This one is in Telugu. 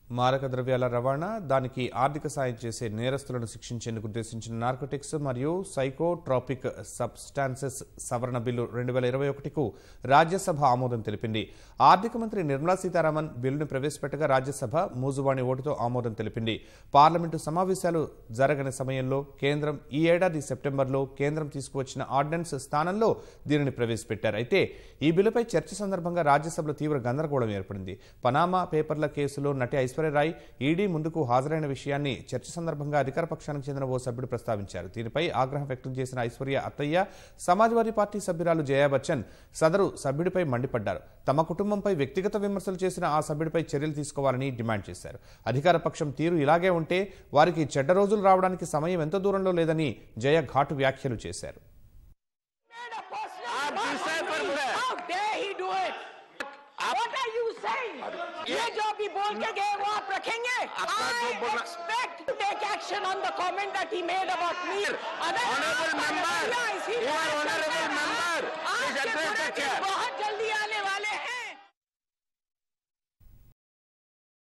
మారక ద్రవ్యాల రవాణా దానికి ఆర్థిక సాయం చేసే నేరస్తులను శిక్షించేందుకు ఉద్దేశించిన నార్కోటిక్స్ మరియు సైకోట్రాపిక్ సబ్స్టాన్సెస్ సవరణ బిల్లు రెండు వేల ఇరవై ఒకటికు రాజ్యసభ ఆమోదం తెలిపింది ఆర్థిక మంత్రి నిర్మలా సీతారామన్ బిల్లును ప్రవేశపెట్టగా రాజ్యసభ మూజువాణి ఓటుతో ఆమోదం తెలిపింది పార్లమెంటు సమావేశాలు జరగని సమయంలో కేంద్రం ఈ ఏడాది సెప్టెంబర్లో కేంద్రం తీసుకువచ్చిన ఆర్డినెన్స్ స్థానంలో దీనిని ప్రవేశపెట్టారు అయితే ఈ బిల్లుపై చర్చ సందర్భంగా రాజ్యసభలో తీవ్ర గందరగోళం ఏర్పడింది పనామా పేపర్ల కేసులో నటి ఐశ్వర్యరాయ్ ఈడీ ముందుకు హాజరైన విషయాన్ని చర్చ సందర్భంగా అధికార పక్షానికి చెందిన ఓ సభ్యుడు ప్రస్తావించారు దీనిపై ఆగ్రహం వ్యక్తం చేసిన ఐశ్వర్య అత్తయ్య సమాజ్వాదీ పార్టీ సభ్యురాలు జయా బచ్చన్ సదరు సభ్యుడిపై మండిపడ్డారు తమ కుటుంబంపై వ్యక్తిగత విమర్శలు చేసిన ఆ సభ్యుడిపై చర్యలు తీసుకోవాలని డిమాండ్ చేశారు అధికార పక్షం తీరు ఇలాగే ఉంటే వారికి చెడ్డ రోజులు రావడానికి సమయం ఎంత దూరంలో లేదని జయ ఘాటు వ్యాఖ్యలు చేశారు made a personal आप remark विषय on पर me. बोले। How dare he do it? What are you saying? ये जो अभी बोल के गए वो आप रखेंगे? आपका जो I बोला- expect to take action on the comment that he made about me. Otherwise, Honorable member. Yeah,